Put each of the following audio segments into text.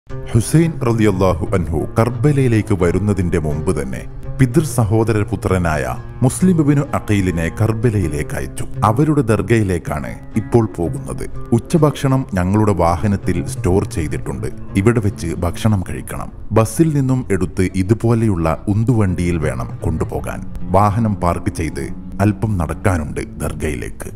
ഹുസൈൻ റളിയല്ലാഹു അൻഹു കർബലയിലേക്ക് വരുന്നതിന്റെ മുമ്പ് തന്നെ പിതൃ സഹോദര പുത്രനായ മുസ്ലിം ബിനു അഖീലിനെ കർബലയിലേക്ക് അയച്ചു അവരുടെ ദർഗയിലേക്കാണ് ഇപ്പോൾ പോകുന്നത് ഉച്ചഭക്ഷണം ഞങ്ങളുടെ വാഹനത്തിൽ സ്റ്റോർ ചെയ്തിട്ടുണ്ട് ഇവിടെ വെച്ച് ഭക്ഷണം കഴിക്കണം ബസ്സിൽ നിന്നും എടുത്ത് ഇതുപോലെയുള്ള ഉന്തുവണ്ടിയിൽ വേണം കൊണ്ടുപോകാൻ വാഹനം പാർക്ക് ചെയ്ത് അല്പം നടക്കാനുണ്ട് ദർഗയിലേക്ക്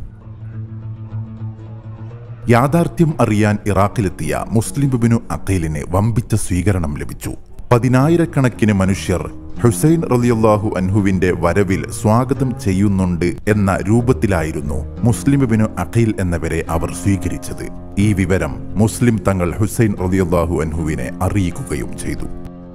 യാഥാർത്ഥ്യം അറിയാൻ ഇറാഖിലെത്തിയ മുസ്ലിം ബിബിനു അഖീലിന് വമ്പിച്ച സ്വീകരണം ലഭിച്ചു പതിനായിരക്കണക്കിന് മനുഷ്യർ ഹുസൈൻ റളിയല്ലാഹു അൻഹുവിന്റെ വരവിൽ സ്വാഗതം ചെയ്യുന്നുണ്ട് എന്ന രൂപത്തിലായിരുന്നു മുസ്ലിം ബിനു അഖീൽ എന്നവരെ അവർ സ്വീകരിച്ചത് ഈ വിവരം മുസ്ലിം തങ്ങൾ ഹുസൈൻ റളിയല്ലാഹു അൻഹുവിനെ അറിയിക്കുകയും ചെയ്തു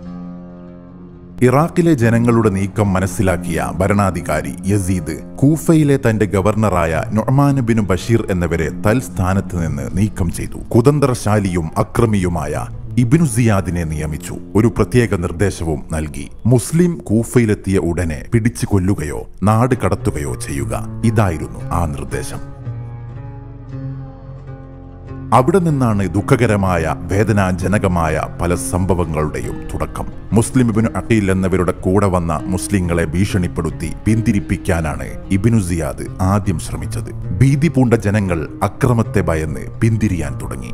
ഇറാഖിലെ ജനങ്ങളുടെ നീക്കം മനസ്സിലാക്കിയ ഭരണാധികാരി യസീദ് കൂഫയിലെ തന്റെ ഗവർണറായ നൊമാൻ ബിനു ബഷീർ എന്നിവരെ തൽസ്ഥാനത്ത് നിന്ന് നീക്കം ചെയ്തു കുതന്ത്രശാലിയും അക്രമിയുമായ ഇബിനു സിയാദിനെ നിയമിച്ചു ഒരു പ്രത്യേക നിർദ്ദേശവും നൽകി മുസ്ലിം കൂഫയിലെത്തിയ ഉടനെ പിടിച്ചു കൊല്ലുകയോ നാട് കടത്തുകയോ ചെയ്യുക ഇതായിരുന്നു ആ നിർദ്ദേശം അവിടെ നിന്നാണ് ദുഃഖകരമായ വേദനാജനകമായ പല സംഭവങ്ങളുടെയും തുടക്കം മുസ്ലിം ഇബിനു അഖീൽ എന്നവരുടെ കൂടെ വന്ന മുസ്ലിങ്ങളെ ഭീഷണിപ്പെടുത്തി പിന്തിരിപ്പിക്കാനാണ് ഇബിനു സിയാദ് ആദ്യം ശ്രമിച്ചത് ഭീതി പൂണ്ട ജനങ്ങൾ അക്രമത്തെ ഭയന്ന് പിന്തിരിയാൻ തുടങ്ങി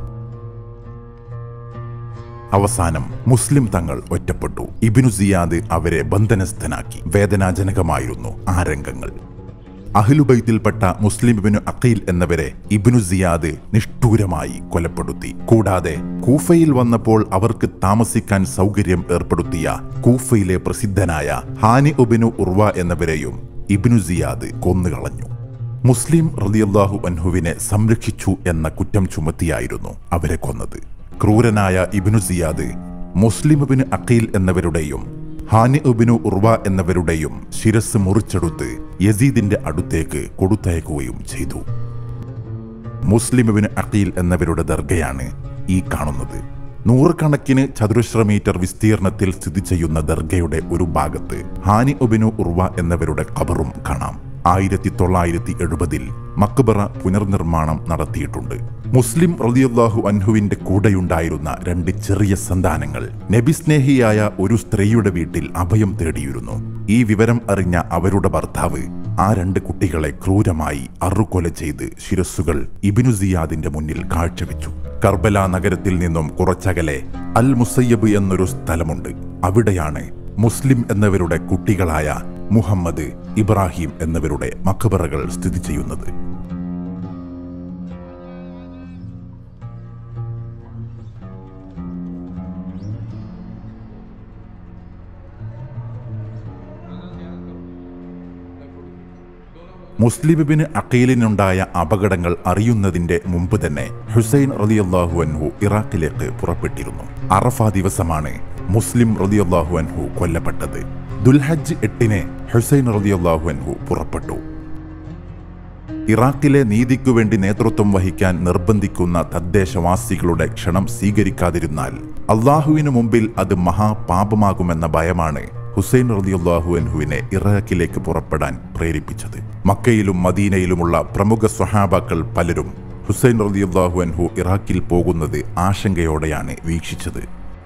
അവസാനം മുസ്ലിം തങ്ങൾ ഒറ്റപ്പെട്ടു ഇബിനു സിയാദ് അവരെ ബന്ധനസ്ഥനാക്കി വേദനാജനകമായിരുന്നു ആ രംഗങ്ങൾ അഹ്ലുബൈത്തിൽപ്പെട്ട മുസ്ലിം ഇബിനു അഖീൽ എന്നവരെ ഇബിനു സിയാദ് നിഷ്ഠൂരമായി കൊലപ്പെടുത്തി കൂടാതെ കൂഫയിൽ വന്നപ്പോൾ അവർക്ക് താമസിക്കാൻ സൗകര്യം ഏർപ്പെടുത്തിയ കൂഫയിലെ പ്രസിദ്ധനായ ഹാനി ഉബിനു ഉർവ എന്നവരെയും ഇബിനു സിയാദ് കൊന്നുകളഞ്ഞു മുസ്ലിം റളിയല്ലാഹു അൻഹുവിനെ സംരക്ഷിച്ചു എന്ന കുറ്റം ചുമത്തിയായിരുന്നു അവരെ കൊന്നത് ക്രൂരനായ ഇബിനു സിയാദ് മുസ്ലിം ഇബിന് അഖീൽ എന്നവരുടെയും ഹാനി ഉബിനു ഉർവ എന്നവരുടെയും ശിരസ് മുറിച്ചെടുത്ത് യസീദിന്റെ അടുത്തേക്ക് കൊടുത്തയക്കുകയും ചെയ്തു മുസ്ലിം ഇബിന് അഖീൽ എന്നവരുടെ ദർഗയാണ് ഈ കാണുന്നത് നൂറുകണക്കിന് ചതുരശ്ര മീറ്റർ വിസ്തീർണത്തിൽ സ്ഥിതി ചെയ്യുന്ന ദർഗയുടെ ഒരു ഭാഗത്ത് ഹാനി ഉബിനു ഉർവ എന്നവരുടെ ഖബറും കാണാം ആയിരത്തി തൊള്ളായിരത്തി എഴുപതിൽ മക്ബറ പുനർനിർമ്മാണം നടത്തിയിട്ടുണ്ട് മുസ്ലിം റളിയല്ലാഹു അൻഹുവിന്റെ കൂടെയുണ്ടായിരുന്ന രണ്ട് ചെറിയ സന്താനങ്ങൾ നബിസ്നേഹിയായ ഒരു സ്ത്രീയുടെ വീട്ടിൽ അഭയം തേടിയിരുന്നു ഈ വിവരം അറിഞ്ഞ അവരുടെ ഭർത്താവ് ആ രണ്ട് കുട്ടികളെ ക്രൂരമായി അറുകൊല ചെയ്ത് ശിരസ്സുകൾ ഇബിനു സിയാദിന്റെ മുന്നിൽ കാഴ്ചവെച്ചു കർബല നഗരത്തിൽ നിന്നും കുറച്ചകലെ അൽ മുസയ്യബ് എന്നൊരു സ്ഥലമുണ്ട് അവിടെയാണ് മുസ്ലിം എന്നവരുടെ കുട്ടികളായ മുഹമ്മദ് ഇബ്രാഹിം എന്നിവരുടെ മഖബറകൾ സ്ഥിതി ചെയ്യുന്നത് മുസ്ലിബിന് അഖീലിനുണ്ടായ അപകടങ്ങൾ അറിയുന്നതിന്റെ മുമ്പ് തന്നെ ഹുസൈൻ റളിയല്ലാഹു അൻഹു ഇറാഖിലേക്ക് പുറപ്പെട്ടിരുന്നു അറഫ ദിവസമാണ് മുസ്ലിം റളിയല്ലാഹു അൻഹു കൊല്ലപ്പെട്ടത് ദുൽഹജ്ജ് എട്ടിന് ഹുസൈൻ റളിയല്ലാഹു അൻഹു പുറപ്പെട്ടു ഇറാഖിലെ നീതിക്കു വേണ്ടി നേതൃത്വം വഹിക്കാൻ നിർബന്ധിക്കുന്ന തദ്ദേശവാസികളുടെ ക്ഷണം സ്വീകരിക്കാതിരുന്നാൽ അള്ളാഹുവിനു മുമ്പിൽ അത് മഹാപാപമാകുമെന്ന ഭയമാണ് ഹുസൈൻ റളിയല്ലാഹു അൻഹുവിനെ ഇറാഖിലേക്ക് പുറപ്പെടാൻ പ്രേരിപ്പിച്ചത് മക്കയിലും മദീനയിലുമുള്ള പ്രമുഖ സ്വഹാബാക്കൾ പലരും ഹുസൈൻ റളിയല്ലാഹു അൻഹു ഇറാഖിൽ പോകുന്നത് ആശങ്കയോടെയാണ് വീക്ഷിച്ചത്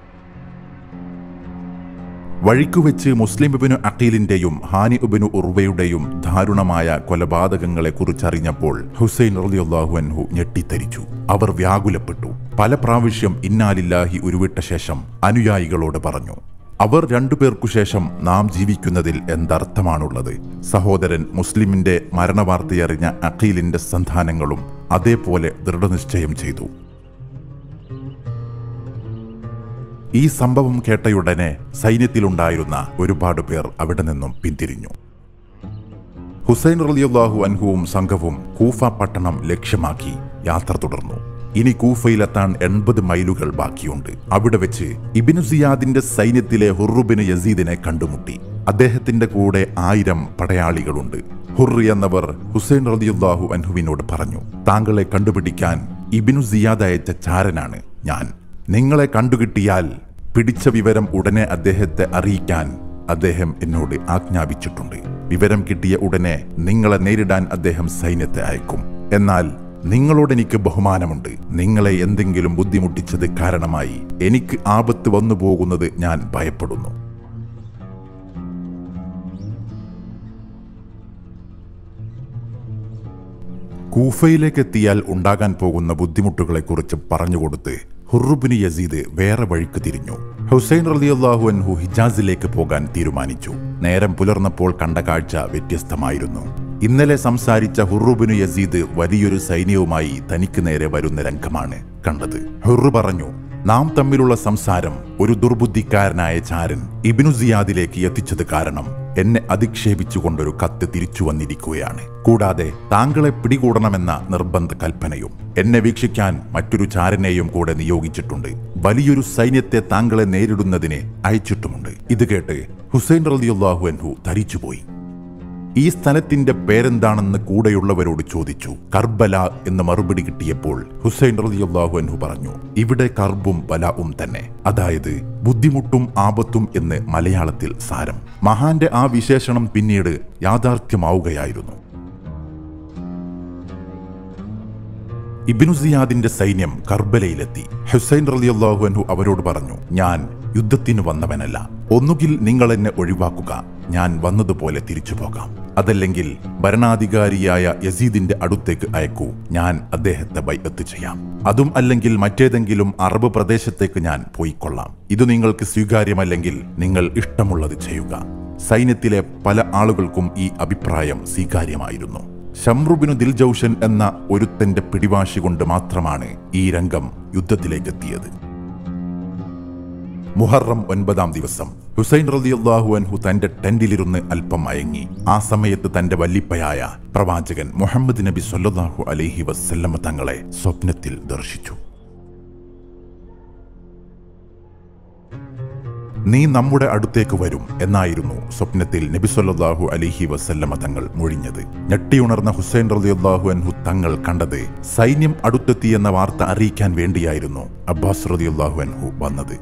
വഴിക്കുവെച്ച് മുസ്ലിം ഇബിനു അഖീലിന്റെയും ഹാനി ഉബിനു ഉർവയുടെയും ദാരുണമായ കൊലപാതകങ്ങളെ കുറിച്ചറിഞ്ഞപ്പോൾ ഹുസൈൻ റളിയല്ലാഹു അൻഹു ഞെട്ടിത്തരിച്ചു അവർ വ്യാകുലപ്പെട്ടു പല പ്രാവശ്യം ഇന്നാലില്ലാഹി ഉരുവിട്ട ശേഷം അനുയായികളോട് പറഞ്ഞു അവർ രണ്ടുപേർക്കു ശേഷം നാം ജീവിക്കുന്നതിൽ എന്തർത്ഥമാണുള്ളത് സഹോദരൻ മുസ്ലിമിന്റെ മരണവാർത്തയറിഞ്ഞ അഖീലിന്റെ സന്താനങ്ങളും അതേപോലെ ദൃഢനിശ്ചയം ചെയ്തു ഈ സംഭവം കേട്ടയുടനെ സൈന്യത്തിലുണ്ടായിരുന്ന ഒരുപാട് പേർ അവിടെ നിന്നും പിന്തിരിഞ്ഞു ഹുസൈൻ റളിയല്ലാഹു അൻഹുവും സംഘവും കൂഫ പട്ടണം ലക്ഷ്യമാക്കി യാത്ര തുടർന്നു ഇനി കൂഫയിലെത്താൻ എൺപത് മൈലുകൾ ബാക്കിയുണ്ട് അവിടെ വെച്ച് ഇബിനു സിയാദിന്റെ സൈന്യത്തിലെ ഹുറുബിന് യസീദിനെ കണ്ടുമുട്ടി അദ്ദേഹത്തിന്റെ കൂടെ ആയിരം പടയാളികളുണ്ട് ഹുറി എന്നവർ ഹുസൈൻ റളിയല്ലാഹു അൻഹുവിനോട് പറഞ്ഞു താങ്കളെ കണ്ടുപിടിക്കാൻ ഇബിനു സിയാദ് അയച്ച ചാരനാണ് ഞാൻ നിങ്ങളെ കണ്ടുകിട്ടിയാൽ പിടിച്ച വിവരം ഉടനെ അദ്ദേഹത്തെ അറിയിക്കാൻ അദ്ദേഹം എന്നോട് ആജ്ഞാപിച്ചിട്ടുണ്ട് വിവരം കിട്ടിയ ഉടനെ നിങ്ങളെ നേരിടാൻ അദ്ദേഹം സൈന്യത്തെ അയക്കും എന്നാൽ നിങ്ങളോട് എനിക്ക് ബഹുമാനമുണ്ട് നിങ്ങളെ എന്തെങ്കിലും ബുദ്ധിമുട്ടിച്ചത് കാരണമായി എനിക്ക് ആപത്ത് വന്നു പോകുന്നത് ഞാൻ ഭയപ്പെടുന്നു കൂഫയിലേക്ക് എത്തിയാൽ ഉണ്ടാകാൻ പോകുന്ന ബുദ്ധിമുട്ടുകളെക്കുറിച്ച് പറഞ്ഞുകൊടുത്ത് ഹുറുബിന് യസീദ് വേറെ വഴിക്ക് തിരിഞ്ഞു ഹുസൈൻ റലിയല്ലാഹു അൻഹു ഹിജാസിലേക്ക് പോകാൻ തീരുമാനിച്ചു നേരം പുലർന്നപ്പോൾ കണ്ട കാഴ്ച വ്യത്യസ്തമായിരുന്നു ഇന്നലെ സംസാരിച്ച ഹുറുബിനു യസീദ് വലിയൊരു സൈന്യവുമായി തനിക്ക് നേരെ വരുന്ന രംഗമാണ് കണ്ടത് ഹുറു പറഞ്ഞു നാം തമ്മിലുള്ള സംസാരം ഒരു ദുർബുദ്ധിക്കാരനായ ചാരൻ ഇബിനു സിയാദിലേക്ക് എത്തിച്ചത് കാരണം എന്നെ അധിക്ഷേപിച്ചുകൊണ്ടൊരു കത്ത് തിരിച്ചു വന്നിരിക്കുകയാണ് കൂടാതെ താങ്കളെ പിടികൂടണമെന്ന നിർബന്ധ കൽപ്പനയും എന്നെ വീക്ഷിക്കാൻ മറ്റൊരു ചാരനെയും കൂടെ നിയോഗിച്ചിട്ടുണ്ട് വലിയൊരു സൈന്യത്തെ താങ്കളെ നേരിടുന്നതിന് അയച്ചിട്ടുമുണ്ട് ഇത് കേട്ട് ഹുസൈൻ റളിയല്ലാഹു അൻഹു ധരിച്ചുപോയി ഈ സ്ഥലത്തിന്റെ പേരെന്താണെന്ന് കൂടെയുള്ളവരോട് ചോദിച്ചു കർബല എന്ന് മറുപടി കിട്ടിയപ്പോൾ ഹുസൈൻ റളിയല്ലാഹു അൻഹു പറഞ്ഞു ഇവിടെ കർബും ബലാവും തന്നെ അതായത് ബുദ്ധിമുട്ടും ആപത്തും എന്ന് മലയാളത്തിൽ സാരം മഹാന്റെ ആ വിശേഷണം പിന്നീട് യാഥാർത്ഥ്യമാവുകയായിരുന്നു ഇബിനു സിയാദിന്റെ സൈന്യം കർബലയിലെത്തി ഹുസൈൻ റളിയല്ലാഹു അൻഹു അവരോട് പറഞ്ഞു ഞാൻ യുദ്ധത്തിന് വന്നവനല്ല ഒന്നുകിൽ നിങ്ങൾ എന്നെ ഒഴിവാക്കുക ഞാൻ വന്നതുപോലെ തിരിച്ചു പോകാം അതല്ലെങ്കിൽ ഭരണാധികാരിയായ യസീദിന്റെ അടുത്തേക്ക് അയക്കൂ ഞാൻ അദ്ദേഹത്തെ ബൈഅത്ത് ചെയ്യാം അതും അല്ലെങ്കിൽ മറ്റേതെങ്കിലും അറബ് പ്രദേശത്തേക്ക് ഞാൻ പോയിക്കൊള്ളാം ഇത് നിങ്ങൾക്ക് സ്വീകാര്യമല്ലെങ്കിൽ നിങ്ങൾ ഇഷ്ടമുള്ളത് ചെയ്യുക സൈന്യത്തിലെ പല ആളുകൾക്കും ഈ അഭിപ്രായം സ്വീകാര്യമായിരുന്നു ഷംറുബിനു ദിൽജൌഷൻ എന്ന ഒരുത്തന്റെ പിടിവാശി കൊണ്ട് മാത്രമാണ് ഈ രംഗം യുദ്ധത്തിലേക്കെത്തിയത് മുഹറം ഒൻപതാം ദിവസം ഹുസൈൻ റളിയല്ലാഹു അൻഹു തന്റെ ടെന്റിലിരുന്ന് അല്പം മയങ്ങി ആ സമയത്ത് തന്റെ വല്ലിപ്പയായ പ്രവാചകൻ മുഹമ്മദ് നബി സല്ലല്ലാഹു അലൈഹി വസല്ലമ തങ്ങളെ സ്വപ്നത്തിൽ ദർശിച്ചു നീ നമ്മുടെ അടുത്തേക്ക് വരും എന്നായിരുന്നു സ്വപ്നത്തിൽ നബി സല്ലല്ലാഹു അലൈഹി വസല്ലമ തങ്ങൾ മൊഴിഞ്ഞത് ഞെട്ടിയുണർന്ന ഹുസൈൻ റളിയല്ലാഹു അൻഹു തങ്ങൾ കണ്ടത് സൈന്യം അടുത്തെത്തിയെന്ന വാർത്ത അറിയിക്കാൻ വേണ്ടിയായിരുന്നു അബ്ബാസ് റളിയല്ലാഹു അൻഹു വന്നത്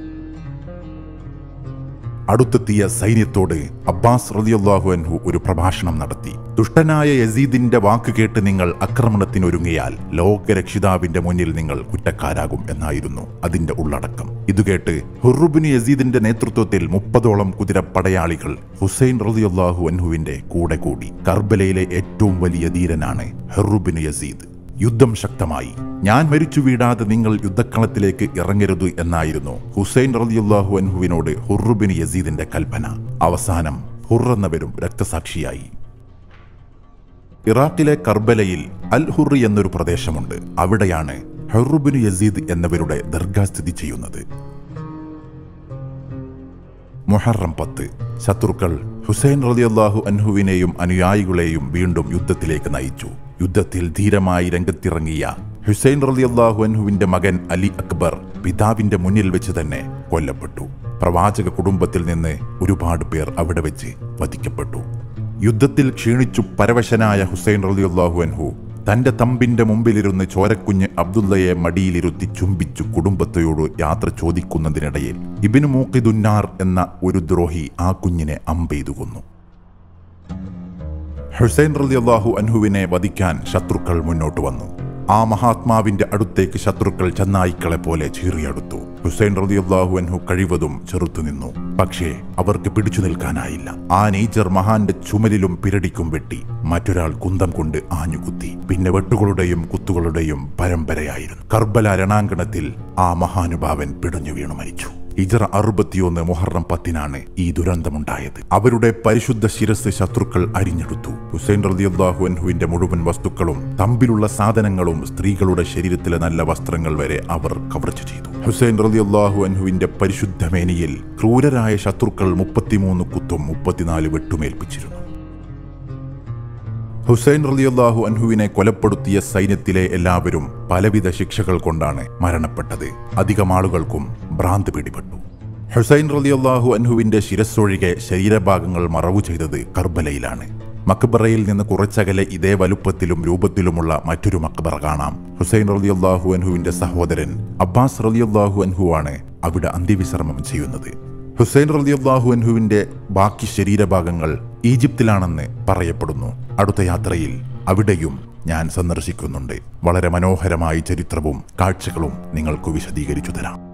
അടുത്തെത്തിയ സൈന്യത്തോട് അബ്ബാസ് റളിയല്ലാഹു അൻഹു ഒരു പ്രഭാഷണം നടത്തി ദുഷ്ടനായ യസീദിന്റെ വാക്ക് കേട്ട് നിങ്ങൾ ആക്രമണത്തിനൊരുങ്ങിയാൽ ലോകരക്ഷിതാവിന്റെ മുന്നിൽ നിങ്ങൾ കുറ്റക്കാരാകും എന്നായിരുന്നു അതിന്റെ ഉള്ളടക്കം ഇതുകേട്ട് ഹുറുബിന് യസീദിന്റെ നേതൃത്വത്തിൽ മുപ്പതോളം കുതിരപ്പടയാളികൾ ഹുസൈൻ റളിയല്ലാഹു അൻഹുവിന്റെ കൂടെ കൂടി കർബലയിലെ ഏറ്റവും വലിയ ധീരനാണ് ഹെറുബിന് യസീദ് യുദ്ധം ശക്തമായി ഞാൻ മരിച്ചു വീടാതെ നിങ്ങൾ യുദ്ധക്കളത്തിലേക്ക് ഇറങ്ങരുത് എന്നായിരുന്നു ഹുസൈൻ റളിയല്ലാഹു അൻഹുവിനോട് ഹുറുബിന് യസീദിന്റെ കൽപ്പന അവസാനം ഹുറെന്നവരും രക്തസാക്ഷിയായി ഇറാഖിലെ കർബലയിൽ അൽ ഹുറി എന്നൊരു പ്രദേശമുണ്ട് അവിടെയാണ് ഹെറുബിന് യസീദ് എന്നവരുടെ ദർഗ സ്ഥിതി ചെയ്യുന്നത് മുഹറം പത്ത് ശത്രുക്കൾ ഹുസൈൻ റളിയല്ലാഹു അൻഹുവിനെയും അനുയായികളെയും വീണ്ടും യുദ്ധത്തിലേക്ക് നയിച്ചു യുദ്ധത്തിൽ ധീരമായി രംഗത്തിറങ്ങിയ ഹുസൈൻ റളിയല്ലാഹു അൻഹുവിന്റെ മകൻ അലി അക്ബർ പിതാവിന്റെ മുന്നിൽ വെച്ച് തന്നെ കൊല്ലപ്പെട്ടു പ്രവാചക കുടുംബത്തിൽ നിന്ന് ഒരുപാട് പേർ അവിടെ വെച്ച് വധിക്കപ്പെട്ടു യുദ്ധത്തിൽ ക്ഷീണിച്ചു പരവശനായ ഹുസൈൻ റളിയല്ലാഹു അൻഹു തന്റെ തമ്പിന്റെ മുമ്പിലിരുന്ന് ചോരക്കുഞ്ഞ് അബ്ദുള്ളയെ മടിയിലിരുത്തി ചുംബിച്ചു കുടുംബത്തോട് യാത്ര ചോദിക്കുന്നതിനിടയിൽ ഇബിന് മൂക്കിദുന്നാർ എന്ന ഒരു ദ്രോഹി ആ കുഞ്ഞിനെ അമ്പെയ്തു കൊന്നു ഹുസൈൻ റളിയല്ലാഹു അൻഹുവിനെ വധിക്കാൻ ശത്രുക്കൾ മുന്നോട്ട് വന്നു ആ മഹാത്മാവിന്റെ അടുത്തേക്ക് ശത്രുക്കൾ ചെന്നായിക്കളെ പോലെ ചീറിയടുത്തു ഹുസൈൻ റളിയല്ലാഹു അൻഹു കഴിവതും ചെറുത്തുനിന്നു പക്ഷേ അവർക്ക് പിടിച്ചു നിൽക്കാനായില്ല ആ നേച്ചർ മഹാന്റെ ചുമലിലും പിരടിക്കും വെട്ടി മറ്റൊരാൾ കുന്തം കൊണ്ട് ആഞ്ഞുകുത്തി പിന്നെ വെട്ടുകളുടെയും കുത്തുകളുടെയും പരമ്പരയായിരുന്നു കർബല രണാങ്കണത്തിൽ ആ മഹാനുഭാവൻ പിടഞ്ഞു വീണു മരിച്ചു ഇജറ അറുപത്തിയൊന്ന് മുഹറം പത്തിനാണ് ഈ ദുരന്തമുണ്ടായത് അവരുടെ പരിശുദ്ധ ശിരസ് ശത്രുക്കൾ അരിഞ്ഞെടുത്തു ഹുസൈൻ റളിയല്ലാഹു അൻഹുവിന്റെ മുഴുവൻ വസ്തുക്കളും തമ്പിലുള്ള സാധനങ്ങളും സ്ത്രീകളുടെ ശരീരത്തിലെ നല്ല വസ്ത്രങ്ങൾ വരെ അവർ കവർച്ച ചെയ്തു ഹുസൈൻ റളിയല്ലാഹു അൻഹുവിന്റെ പരിശുദ്ധ മേനിയിൽ ക്രൂരരായ ശത്രുക്കൾ മുപ്പത്തിമൂന്ന് കുത്തും മുപ്പത്തിനാല് വെട്ടുമേൽപ്പിച്ചിരുന്നു ഹുസൈൻ റളിയല്ലാഹു അൻഹുവിനെ കൊലപ്പെടുത്തിയ സൈന്യത്തിലെ എല്ലാവരും പലവിധ ശിക്ഷകൾ കൊണ്ടാണ് മരണപ്പെട്ടത് അധികം ആളുകൾക്കും ഭ്രാന്ത് പിടിപെട്ടു ഹുസൈൻ റളിയല്ലാഹു അൻഹുവിന്റെ ശിരസ്സൊഴികെ ശരീരഭാഗങ്ങൾ മറവു ചെയ്തത് കർബലയിലാണ് മക്ബറയിൽ നിന്ന് കുറച്ചകലെ ഇതേ വലുപ്പത്തിലും രൂപത്തിലുമുള്ള മറ്റൊരു മക്ബറ കാണാം ഹുസൈൻ റളിയല്ലാഹു അൻഹുവിന്റെ സഹോദരൻ അബ്ബാസ് റളിയല്ലാഹു അൻഹുവാണ് അവിടെ അന്ത്യവിശ്രമം ചെയ്യുന്നത് ഹുസൈൻ റളിയല്ലാഹു അൻഹുവിന്റെ ബാക്കി ശരീരഭാഗങ്ങൾ ഈജിപ്തിലാണെന്ന് പറയപ്പെടുന്നു അടുത്ത യാത്രയിൽ അവിടെയും ഞാൻ സന്ദർശിക്കുന്നുണ്ട് വളരെ മനോഹരമായ ചരിത്രവും കാഴ്ചകളും നിങ്ങൾക്ക് വിശദീകരിച്ചു തരാം